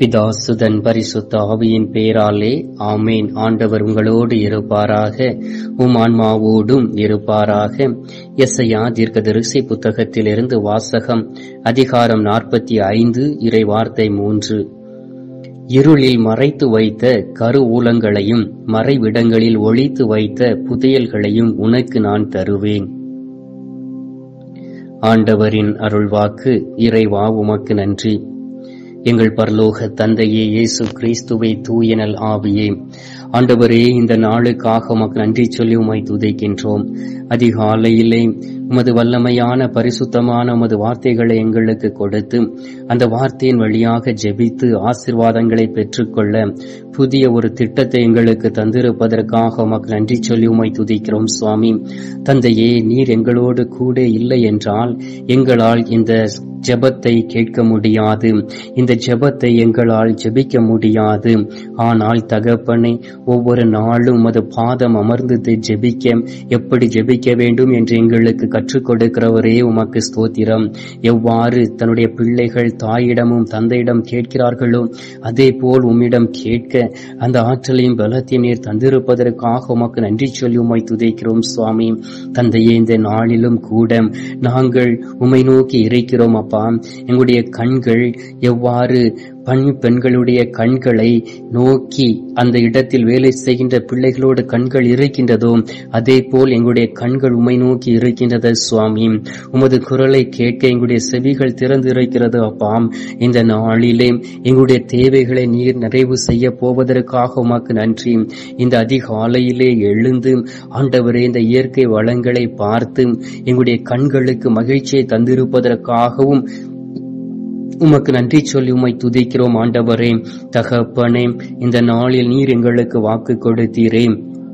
பிதாசுதன் பரிசுத்த ஆவியின் பேராலே ஆமேன் ஆண்டவர் உங்களோடு இருப்பாராக உம் ஆன்மாவோடும் இருப்பாராக எஸ்ஐயா தீர்க்கதரிசி புத்தகத்திலிருந்து வாசகம் அதிகாரம் நாற்பத்தி ஐந்து இறை வார்த்தை மூன்று இருளில் மறைத்து வைத்த கருவூலங்களையும் மறைவிடங்களில் ஒளித்து வைத்த புதையல்களையும் உனக்கு நான் தருவேன் ஆண்டவரின் அருள்வாக்கு இறைவா உமக்கு நன்றி எங்கள் பரலோக தந்தையே இயேசு கிறிஸ்துவை தூயனல் ஆவியே ஆண்டவரே இந்த நாளுக்காக உமக்கு நன்றி சொல்லி உமை துதைக்கின்றோம் அதிகாலையிலே உமது வல்லமையான பரிசுத்தமான உமது வார்த்தைகளை எங்களுக்கு கொடுத்து அந்த வார்த்தையின் வழியாக ஜெபித்து ஆசிர்வாதங்களை பெற்றுக்கொள்ள புதிய ஒரு திட்டத்தை எங்களுக்கு தந்திருப்பதற்காக உமக்கு நன்றி சொல்லி உமை துதிக்கிறோம் சுவாமி தந்தையே நீர் எங்களோடு கூட இல்லை என்றால் எங்களால் இந்த ஜெபத்தை கேட்க முடியாது இந்த ஜெபத்தை எங்களால் ஜெபிக்க முடியாது ஆனால் தகப்பனை ஒவ்வொரு நாளும் உமது பாதம் அமர்ந்து ஜெபிக்க எப்படி ஜெபிக்க வேண்டும் என்று எங்களுக்கு கற்றுக் கொடுக்கிறவரே உமக்கு ஸ்தோத்திரம் எவ்வாறு தன்னுடைய பிள்ளைகள் தாயிடமும் தந்தையிடம் கேட்கிறார்களோ அதே போல் உம்மிடம் கேட்க அந்த ஆற்றலையும் பலத்தையும் நீர் தந்திருப்பதற்காக உமக்கு நன்றி சொல்லி உம்மை துதைக்கிறோம் சுவாமி தந்தையே இந்த நாளிலும் கூட நாங்கள் உம்மை நோக்கி இருக்கிறோம் அப்பா எங்களுடைய கண்கள் எவ்வாறு பண் பெண்களுடைய கண்களை நோக்கி அந்த இடத்தில் வேலை செய்கின்ற பிள்ளைகளோடு கண்கள் இருக்கின்றதோ அதே போல் எங்களுடைய கண்கள் உமை நோக்கி இருக்கின்றது சுவாமி உமது குரலை கேட்க எங்களுடைய செவிகள் திறந்து இருக்கிறது அப்பாம் இந்த நாளிலே எங்களுடைய தேவைகளை நீர் நிறைவு செய்ய போவதற்காக உமக்கு நன்றி இந்த அதிகாலையிலே எழுந்து ஆண்டவரே இந்த இயற்கை வளங்களை பார்த்து எங்களுடைய கண்களுக்கு மகிழ்ச்சியை தந்திருப்பதற்காகவும் உமக்கு நன்றி சொல்லி உம்மை துதிக்கிறோம் ஆண்டவரே தகப்பனே இந்த நாளில் நீர் எங்களுக்கு வாக்கு கொடுத்தீரே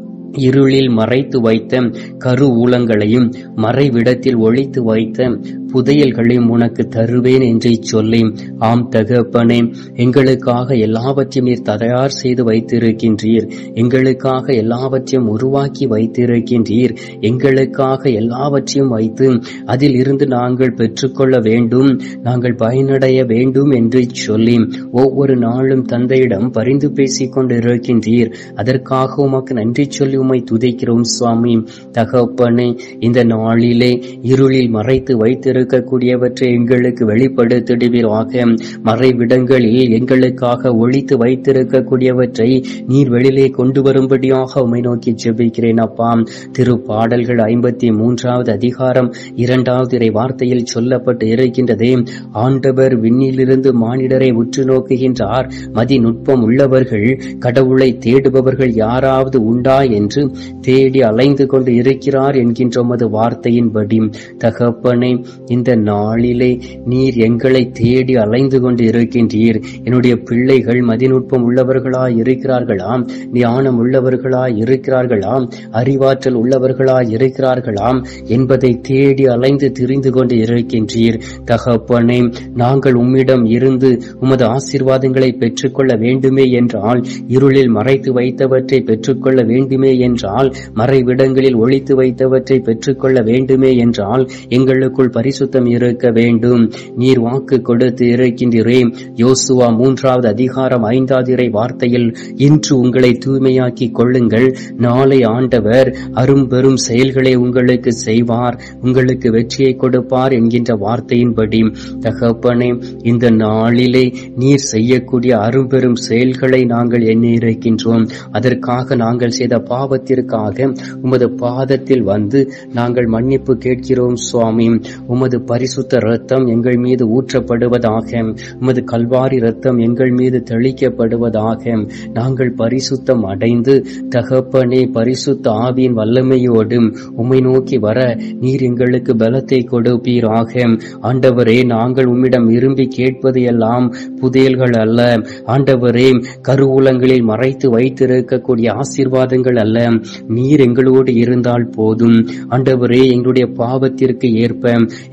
இருளில் மறைத்து வைத்த கரு ஊலங்களையும் மறைவிடத்தில் ஒழித்து வைத்த புதையல்களையும் உனக்கு தருவேன் என்று சொல்லி ஆம் தகப்பனே எங்களுக்காக எல்லாவற்றையும் நீர் தயார் செய்து வைத்திருக்கின்றீர் எங்களுக்காக எல்லாவற்றையும் உருவாக்கி வைத்திருக்கின்றீர் எங்களுக்காக எல்லாவற்றையும் வைத்து அதில் இருந்து நாங்கள் பெற்றுக்கொள்ள வேண்டும் நாங்கள் பயனடைய வேண்டும் என்று சொல்லி ஒவ்வொரு நாளும் தந்தையிடம் பரிந்து பேசிக் கொண்டிருக்கின்றீர் அதற்காக உமக்கு நன்றி சொல்லி உம்மை துதைக்கிறோம் சுவாமி தகப்பனே இந்த நாளிலே இருளில் மறைத்து வைத்திருக்கக்கூடியவற்றை எங்களுக்கு வெளிப்படுத்திடுவீராக மறைவிடங்களில் எங்களுக்காக ஒழித்து வைத்திருக்கக்கூடியவற்றை நீர் வெளியிலே கொண்டு வரும்படியாக உம்மை நோக்கி ஜெபிக்கிறேன் அப்பா திரு பாடல்கள் ஐம்பத்தி மூன்றாவது அதிகாரம் இரண்டாவது இறை வார்த்தையில் சொல்லப்பட்டு இருக்கின்றதே ஆண்டவர் விண்ணிலிருந்து மானிடரை உற்று நோக்குகின்றார் மதி நுட்பம் உள்ளவர்கள் கடவுளை தேடுபவர்கள் யாராவது உண்டா என்று தேடி அலைந்து கொண்டு இருக்கிறார் என்கின்ற உமது வார்த்தையின்படி தகப்பனே இந்த நாளிலே நீர் எங்களை தேடி அலைந்து கொண்டு இருக்கின்றீர் என்னுடைய பிள்ளைகள் மதிநுட்பம் உள்ளவர்களா இருக்கிறார்களாம் ஞானம் உள்ளவர்களா இருக்கிறார்களாம் அறிவாற்றல் உள்ளவர்களா இருக்கிறார்களாம் என்பதை தேடி அலைந்து திரிந்து கொண்டு இருக்கின்றீர் தகப்பனே நாங்கள் உம்மிடம் இருந்து உமது ஆசீர்வாதங்களை பெற்றுக்கொள்ள வேண்டுமே என்றால் இருளில் மறைத்து வைத்தவற்றை பெற்றுக்கொள்ள வேண்டுமே என்றால் மறைவிடங்களில் ஒழித்து வைத்தவற்றை பெற்றுக்கொள்ள வேண்டுமே என்றால் எங்களுக்குள் பரிசுத்தம் இருக்க வேண்டும் நீர் வாக்கு கொடுத்து இருக்கின்றீரே யோசுவா மூன்றாவது அதிகாரம் ஐந்தாவது இறை வார்த்தையில் இன்று உங்களை தூய்மையாக்கி கொள்ளுங்கள் நாளை ஆண்டவர் அரும்பெரும் செயல்களை உங்களுக்கு செய்வார் உங்களுக்கு வெற்றியை கொடுப்பார் என்கின்ற வார்த்தையின்படி தகப்பனே இந்த நாளிலே நீர் செய்யக்கூடிய அரும்பெரும் செயல்களை நாங்கள் எண்ணி இருக்கின்றோம் அதற்காக நாங்கள் செய்த பாவத்திற்காக உமது பாதத்தில் வந்து நாங்கள் மன்னிப்பு கேட்கிறோம் சுவாமி உமது பரிசுத்த ரத்தம் எங்கள் மீது ஊற்றப்படுவதாக உமது கல்வாரி ரத்தம் எங்கள் மீது தெளிக்கப்படுவதாக நாங்கள் பரிசுத்தம் அடைந்து தகப்பனே பரிசுத்த ஆவியின் வல்லமையோடு உம்மை நோக்கி வர நீர் எங்களுக்கு பலத்தை கொடுப்பீராக ஆண்டவரே நாங்கள் உம்மிடம் விரும்பி கேட்பது எல்லாம் புதையல்கள் அல்ல ஆண்டவரே கருவூலங்களில் மறைத்து வைத்திருக்கக்கூடிய ஆசீர்வாதங்கள் அல்ல நீர் எங்களோடு இருந்தால் போதும் ஆண்டவரே எங்களுடைய பாவத்திற்கு ஏற்ப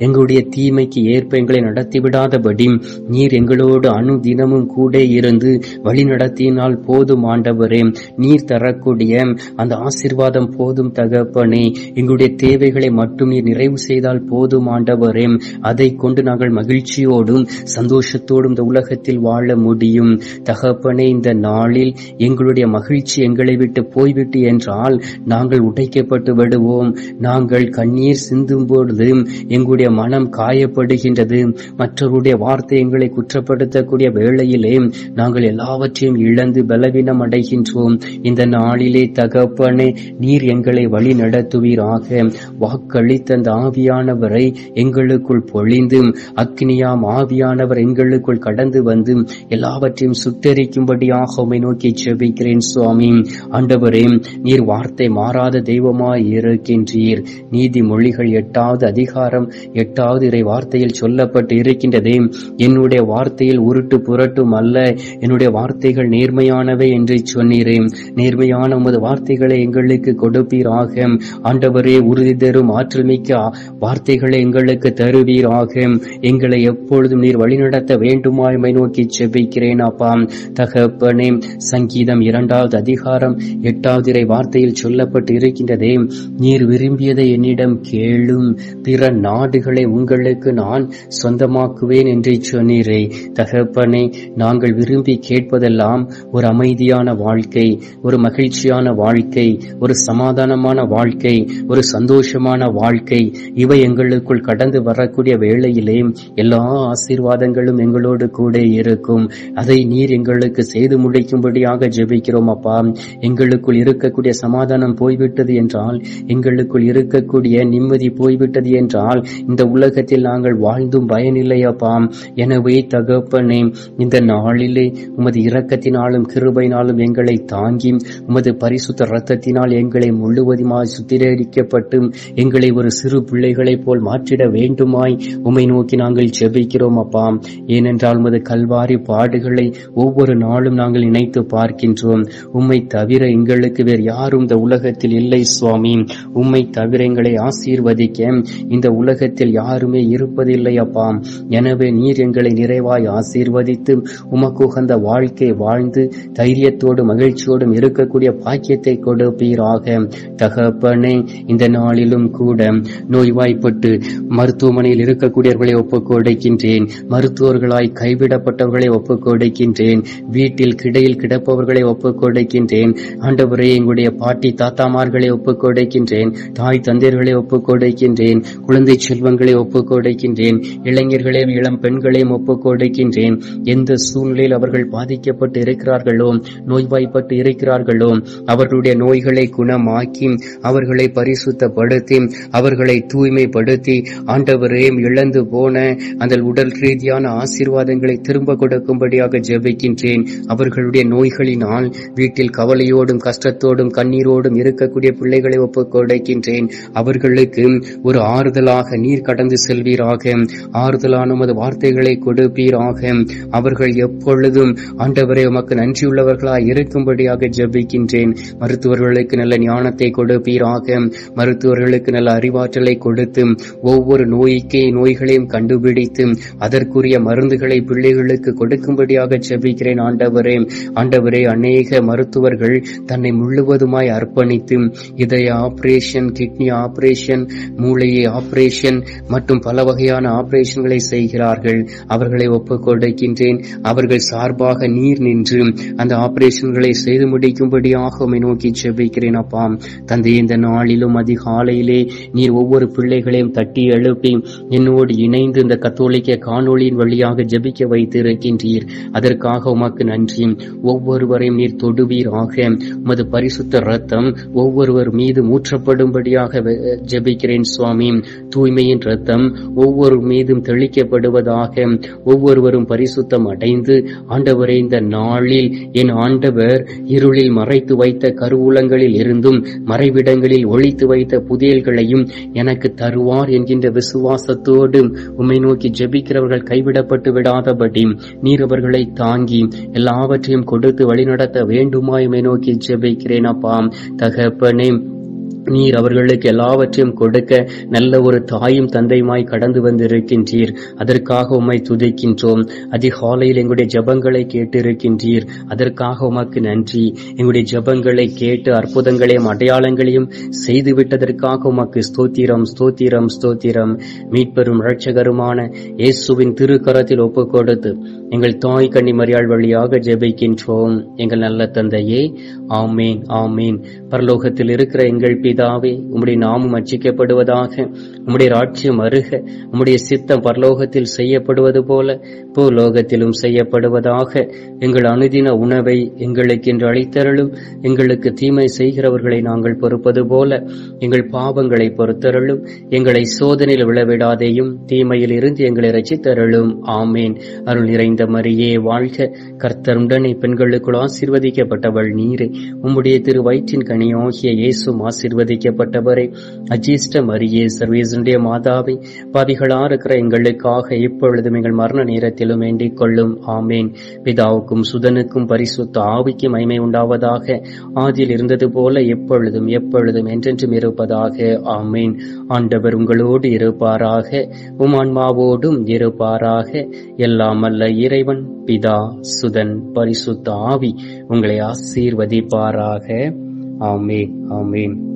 எங்களுடைய தீமைக்கு ஏற்ப எங்களை நடத்திவிடாதபடி நீர் எங்களோடு அனுதினமும் கூட இருந்து வழி நடத்தினால் போதும் ஆண்டவரே நீர் தரக்கூடிய அந்த ஆசீர்வாதம் போதும் தகப்பனே எங்களுடைய தேவைகளை மட்டும் நீர் நிறைவு செய்தால் போதும் ஆண்டவரே அதை கொண்டு நாங்கள் மகிழ்ச்சியோடும் சந்தோஷத்தோடும் இந்த உலகத்தில் வாழ முடியும் தகப்பனே இந்த நாளில் எங்களுடைய மகிழ்ச்சி எங்களை விட்டு போய்விட்டு என்றால் நாங்கள் உடைக்கப்பட்டு விடுவோம் நாங்கள் கண்ணீர் சிந்தும் பொழுது எங்களுடைய மனம் காயப்படுகின்றது மற்றவருடைய வார்த்தை எங்களை குற்றப்படுத்தக்கூடிய வேளையிலே நாங்கள் எல்லாவற்றையும் இழந்து பலவீனம் அடைகின்றோம் இந்த நாளிலே தகப்பனே நீர் எங்களை வழி நடத்துவீராக வாக்களித்த அந்த ஆவியானவரை எங்களுக்குள் பொழிந்து அக்னியாம் ஆவியானவர் எங்களுக்குள் கடந்து வந்து எல்லாவற்றையும் சுட்டரிக்கும்படியாக உம்மை நோக்கி செபிக்கிறேன் சுவாமி ஆண்டவரே நீர் வார்த்தை மாறாத தெய்வமாய் இருக்கின்றீர் நீதிமொழிகள் எட்டாவது அதிகாரம் எட்டாவது இறை வார்த்தையில் சொல்லப்பட்டு இருக்கின்றதே என்னுடைய வார்த்தையில் உருட்டு புரட்டும் அல்ல என்னுடைய வார்த்தைகள் நேர்மையானவை என்று சொன்னீரே நேர்மையான உமது வார்த்தைகளை எங்களுக்கு கொடுப்பீராக ஆண்டவரே உறுதி தரும் ஆற்றல் மிக்க வார்த்தைகளை எங்களுக்கு தருவீராக எங்களை எப்பொழுதும் நீர் வழிநடத்த வேண்டுமாய்மை நோக்கி செபிக்கிறேன் அப்பா தகப்பனே சங்கீதம் இரண்டாவது அதிகாரம் எட்டாவது இறை வார்த்தையில் சொல்லப்பட்டு இருக்கின்றதே நீர் விரும்பியதை என்னிடம் கேளும் பிற நாடுகளை உங்களுக்கு நான் சொந்தமாக்குவேன் என்று சொன்னீரே தகப்பனே நாங்கள் விரும்பி கேட்பதெல்லாம் ஒரு அமைதியான வாழ்க்கை ஒரு மகிழ்ச்சியான வாழ்க்கை ஒரு சமாதானமான வாழ்க்கை ஒரு சந்தோஷமான வாழ்க்கை இவை எங்களுக்குள் கடந்து வரக்கூடிய வேளையிலே எல்லா ஆசீர்வாதங்களும் எங்களோடு கூட இருக்கும் அதை நீர் எங்களுக்கு செய்து முடிக்கும்படியாக ஜெபிக்கிறோம் அப்பா எங்களுக்குள் இருக்கக்கூடிய சமாதானம் போய்விட்டது என்றால் எங்களுக்குள் இருக்கக்கூடிய நிம்மதி போய்விட்டது என்றால் இந்த உலகத்தில் நாங்கள் வாழ்ந்தும் பயனில்லை அப்பா எனவே தகப்பனே இந்த நாளிலே உமது இரக்கத்தினாலும் கிருபையினாலும் எங்களை தாங்கி உமது பரிசுத்த ரத்தத்தினால் எங்களை முழுவதுமாய் சுத்திகரிக்கப்பட்டு எங்களை ஒரு சிறு பிள்ளைகளைப் போல் மாற்றிட வேண்டுமாய் உம்மை நோக்கி நாங்கள் ஜெபிக்கிறோம் அப்பா ஏனென்றால் உமது கல்வாரி பாடுகளை ஒவ்வொரு நாளும் நாங்கள் நினைத்து பார்க்கின்றோம் உம்மை தவிர எங்களுக்கு வேறு யாரும் இந்த உலகத்தில் இல்லை சுவாமி உம்மை தவிர எங்களை ஆசீர்வதிக்க இந்த உலகத்தில் யாருமே இருப்பதில்லை அப்பா எனவே நீர் எங்களை நிறைவாய் ஆசீர்வதித்து உமக்கு உகந்த வாழ்க்கை வாழ்ந்து தைரியத்தோடும் மகிழ்ச்சியோடும் இருக்கக்கூடிய பாக்கியத்தை கொடுப்பீராக தகப்பனே இந்த நாளிலும் கூட நோய்வாய்ப்பட்டு மருத்துவமனையில் இருக்கக்கூடியவர்களை ஒப்புக் கொடுக்கின்றேன் மருத்துவர்களாய் கைவிடப்பட்டவர்களை ஒப்புக் கொடுக்கின்றேன் வீட்டில் கிடையில் கிடப்பவர்களை ஒப்புக் கொடுக்கின்றேன் ஆண்டவரே எங்களுடைய பாட்டி தாத்தாமார்களை ஒப்புக் கொடுக்கின்றேன் தாய் தந்தையர்களை ஒப்புக் கொடுக்கின்றேன் குழந்தை செல்வங்களை ஒப்புக் கொடுக்கின்றேன் இளைஞர்களையும் இளம் பெண்களையும் ஒப்புக் கொடுக்கின்றேன் எந்த சூழ்நிலையில் அவர்கள் பாதிக்கப்பட்டு இருக்கிறார்களோ நோய்வாய்ப்பட்டு இருக்கிறார்களோ அவர்களுடைய நோய்களை குணமாக்கி அவர்களை பரிசுத்தப்படுத்தி அவர்களை தூய்மைப்படுத்தி ஆண்டவரே இழந்து போன அந்த உடல் ரீதியான ஆசீர்வாதங்களை திரும்ப கொடுக்கும்படியாக ஜெபிக்கின்றேன் அவர்களுடைய நோய்களினால் வீட்டில் கவலையோடும் கஷ்டத்தோடும் கண்ணீரோடும் இருக்கக்கூடிய பிள்ளைகளை ஒப்புக் கொடுக்கின்றேன் அவர்களுக்கு ஒரு ஆறுதலாக நீர் கடந்து செல்வீராக ஆறுதலான உமது வார்த்தைகளை கொடுப்பீராக அவர்கள் எப்பொழுதும் ஆண்டவரே உமக்கு நன்றியுள்ளவர்களாய் இருக்கும்படியாக ஜெபிக்கின்றேன் மருத்துவர்களுக்கு நல்ல ஞானத்தை கொடுப்பீராக மருத்துவர்களுக்கு நல்ல அறிவாற்றலை கொடுத்து ஒவ்வொரு நோய்க்கு நோய்களையும் கண்டுபிடித்து அதற்குரிய மருந்துகளை பிள்ளைகளுக்கு கொடுக்கும்படியாக ஜெபிக்கிறேன் ஆண்டவரே ஆண்டவரே அநேக மருத்துவர்கள் தன்னை முழுவதுமாய் அர்ப்பணித்து இதய ஆபரேஷன் கிட்னி ஆபரேஷன் மூளையை ஆபரேஷன் மற்றும் பல வகையான ஆபரேஷன்களை செய்கிறார்கள் அவர்களை ஒப்புக் கொடுக்கின்றேன் அவர்கள் சார்பாக நீர் நின்று அந்த ஆபரேஷன்களை செய்து முடிக்கும்படியாக உம்மை நோக்கி ஜெபிக்கிறேன் அப்பா தந்தை இந்த நாளிலும் அதிகாலையிலே நீர் ஒவ்வொரு பிள்ளைகளையும் தட்டி எழுப்பி என்னோடு இணைந்து இந்த கத்தோலிக்க காணொளியின் வழியாக ஜெபிக்க வைத்து இருக்கின்றீர் அதற்காக உமக்கு நன்றி ஒவ்வொருவரையும் நீர் தொடுவீராக உமது பரிசுத்த ரத்தம் ஒவ்வொருவர் மீது ஊற்றப்படும்படியாக வெ- ஜெபிக்கிறேன் சுவாமி தூய்மையின் ரத்தம் ஒவ்வொரு மீதும் தெளிக்கப்படுவதாக ஒவ்வொருவரும் பரிசுத்தம் அடைந்து ஆண்டவரே இந்த நாளில் என் ஆண்டவர் இருளில் மறைத்து வைத்த கருவூலங்களில் இருந்தும் மறைவிடங்களில் ஒளித்து வைத்த புதையல்களையும் எனக்கு தருவார் என்கின்ற விசுவாசத்தோடு உம்மை நோக்கி ஜெபிக்கிறவர்கள் கைவிடப்பட்டு விடாதபடி நீர் அவர்களை தாங்கி எல்லாவற்றையும் கொடுத்து வழிநடத்த வேண்டுமாய் உம்மை நோக்கி ஜெபிக்கிறேன் அப்பா தகப்பனே நீர் அவர்களுக்கு எல்லாவற்றையும் கொடுக்க நல்ல ஒரு தாயும் தந்தையுமாய் கடந்து வந்திருக்கின்றீர் அதற்காக உம்மை துதிக்கின்றோம் அதிகாலையில் எங்களுடைய ஜெபங்களை கேட்டிருக்கின்றீர் அதற்காக உமக்கு நன்றி எங்களுடைய ஜெபங்களை கேட்டு அற்புதங்களையும் அடையாளங்களையும் செய்து விட்டதற்காக உமக்கு ஸ்தோத்திரம் ஸ்தோத்திரம் ஸ்தோத்திரம் மீட்பெரும் இரட்சகருமான இயேசுவின் திருக்கரத்தில் ஒப்புக் கொடுத்து எங்கள் தாய் கன்னி மரியாள் வழியாக ஜெபிக்கின்றோம் எங்கள் நல்ல தந்தையே ஆமேன் ஆமேன் பரலோகத்தில் இருக்கிற எங்கள் பிதாவே உம்முடைய நாமம் அச்சிக்கப்படுவதாக உம்முடைய ராட்சியம் அருக உம்முடைய சித்தம் பரலோகத்தில் செய்யப்படுவது போல பூலோகத்திலும் செய்யப்படுவதாக எங்கள் அனுதின உணவை எங்களுக்கு என்று அளித்தருளும் எங்களுக்கு தீமை செய்கிறவர்களை நாங்கள் பொறுப்பது போல எங்கள் பாவங்களை பொறுத்தருளும் எங்களை சோதனையில் விழவிடாதேயும் தீமையில் இருந்து எங்களை ரசித்தருளும் ஆமேன் அருள் நிறைந்த மரியே வாழ்க கர்த்தருடனே பெண்களுக்குள் ஆசீர்வதிக்கப்பட்டவள் நீரே உம்முடைய திரு வயிற்றின் கனியாகிய இயேசும் ஆசீர்வதிக்கப்பட்டவரே அஜீஷ்ட மரியே சர்வேசனுடைய மாதாவை பாவிகளா இருக்கிற எங்களுக்காக இப்பொழுதும் எங்கள் மரண நேரத்திலும் வேண்டிக் கொள்ளும் ஆமேன் பிதாவுக்கும் சுதனுக்கும் பரிசுத்த ஆவிக்கும் மகிமை உண்டாவதாக ஆதியில் இருந்தது போல எப்பொழுதும் எப்பொழுதும் என்றென்றும் இருப்பதாக ஆமேன் ஆண்டவர் உங்களோடு இருப்பாராக உம் ஆன்மாவோடும் இருப்பாராக எல்லாம் அல்ல இறைவன் பிதா சுதன் பரிசுத்த ஆவி உங்களை ஆசீர்வதிப்பாராக ஆமேன் ஆமேன்